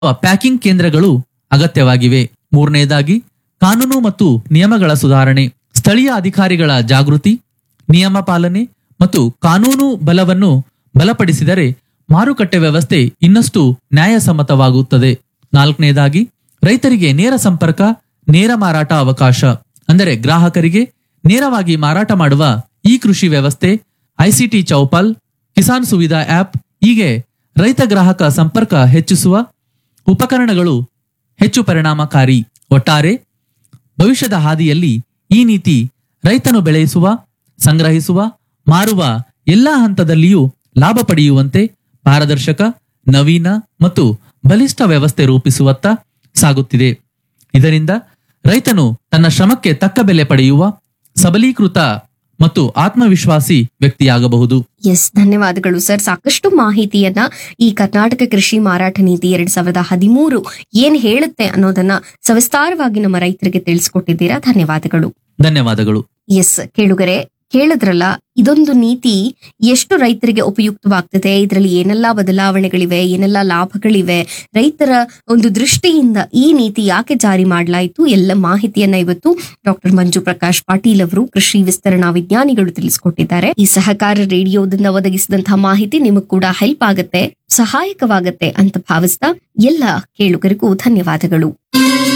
packing ಕೇಂದ್ರಗಳು ಅಗತ್ಯವಾಗಿವೆ ಮೂರನೇದಾಗಿ ಕಾನೂನು ಮತ್ತು ನಿಯಮಗಳ ಸುಧಾರಣೆ ಸ್ಥಳೀಯ ಅಧಿಕಾರಿಗಳ ಜಾಗೃತಿ ನಿಯಮ ಪಾಲನೆ ಮತ್ತು ಕಾನೂನು ಬಲವನ್ನು ಬಲಪಡಿಸಿದರೆ ಮಾರುಕಟ್ಟೆ ವ್ಯವಸ್ಥೆ ಇನ್ನಷ್ಟು ನ್ಯಾಯಸಮ್ಮತವಾಗುತ್ತದೆ ನಾಲ್ಕನೇದಾಗಿ ರೈತರಿಗೆ ನೇರ ಸಂಪರ್ಕ ನೇರ ಮಾರಾಟ ಅವಕಾಶ ಅಂದರೆ ಗ್ರಾಹಕರಿಗೆ ನೇರವಾಗಿ ಮಾರಾಟ ಮಾಡುವ ಈ ಕೃಷಿ ವ್ಯವಸ್ಥೆ ಐಸಿಟಿ ಚೌಪಾಲ್ ಕಿಸಾನ್ ಸುವಿಧಾ ಆಪ್ ಹೀಗೆ ರೈತ ಗ್ರಾಹಕ ಸಂಪರ್ಕ ಹೆಚ್ಚಿಸುವ ಉಪಕರಣಗಳು ಹೆಚ್ಚು ಪರಿಣಾಮಕಾರಿ ಒಟ್ಟಾರೆ ಭವಿಷ್ಯದ ಹಾದಿಯಲ್ಲಿ ಈ ನೀತಿ ರೈತನು ಬೆಳೆಸುವ ಸಂಗ್ರಹಿಸುವ ಮಾರುವ ಎಲ್ಲಾ ಹಂತದಲ್ಲಿಯೂ ಲಾಭ ಪಡೆಯುವಂತೆ ಪಾರದರ್ಶಕ ನವೀನ ಮತ್ತು ಬಲಿಷ್ಠ ವ್ಯವಸ್ಥೆ ರೂಪಿಸುವತ್ತ ಸಾಗುತ್ತಿದೆ ಇದರಿಂದ ರೈತನು ತನ್ನ ಶ್ರಮಕ್ಕೆ ತಕ್ಕ ಬೆಲೆ ಪಡೆಯುವ ಸಬಲೀಕೃತ ಮತ್ತು ಆತ್ಮವಿಶ್ವಾಸಿ ವ್ಯಕ್ತಿಯಾಗಬಹುದು ಎಸ್ ಧನ್ಯವಾದಗಳು ಸರ್ ಸಾಕಷ್ಟು ಮಾಹಿತಿಯನ್ನ ಈ ಕರ್ನಾಟಕ ಕೃಷಿ ಮಾರಾಟ ನೀತಿ ಎರಡ್ ಸಾವಿರದ ಹದಿಮೂರು ಏನ್ ಹೇಳುತ್ತೆ ಅನ್ನೋದನ್ನ ಸವಿಸ್ತಾರವಾಗಿ ನಮ್ಮ ರೈತರಿಗೆ ತಿಳಿಸ್ಕೊಟ್ಟಿದ್ದೀರಾ ಧನ್ಯವಾದಗಳು ಧನ್ಯವಾದಗಳು ಎಸ್ ಕೇಳುಗರೆ ಕೇಳಿದ್ರಲ್ಲ ಇದೊಂದು ನೀತಿ ಎಷ್ಟು ರೈತರಿಗೆ ಉಪಯುಕ್ತವಾಗ್ತದೆ ಇದರಲ್ಲಿ ಏನೆಲ್ಲಾ ಬದಲಾವಣೆಗಳಿವೆ ಏನೆಲ್ಲ ಲಾಭಗಳಿವೆ ರೈತರ ಒಂದು ದೃಷ್ಟಿಯಿಂದ ಈ ನೀತಿ ಯಾಕೆ ಜಾರಿ ಮಾಡಲಾಯಿತು ಎಲ್ಲ ಮಾಹಿತಿಯನ್ನ ಇವತ್ತು ಡಾಕ್ಟರ್ ಮಂಜು ಪ್ರಕಾಶ್ ಪಾಟೀಲ್ ಅವರು ಕೃಷಿ ವಿಸ್ತರಣಾ ವಿಜ್ಞಾನಿಗಳು ತಿಳಿಸ್ಕೊಟ್ಟಿದ್ದಾರೆ ಈ ಸಹಕಾರ ರೇಡಿಯೋದಿಂದ ಒದಗಿಸಿದಂತಹ ಮಾಹಿತಿ ನಿಮಗ್ ಕೂಡ ಹೆಲ್ಪ್ ಆಗತ್ತೆ ಸಹಾಯಕವಾಗತ್ತೆ ಅಂತ ಭಾವಿಸ್ತಾ ಎಲ್ಲ ಕೇಳುಗರಿಗೂ ಧನ್ಯವಾದಗಳು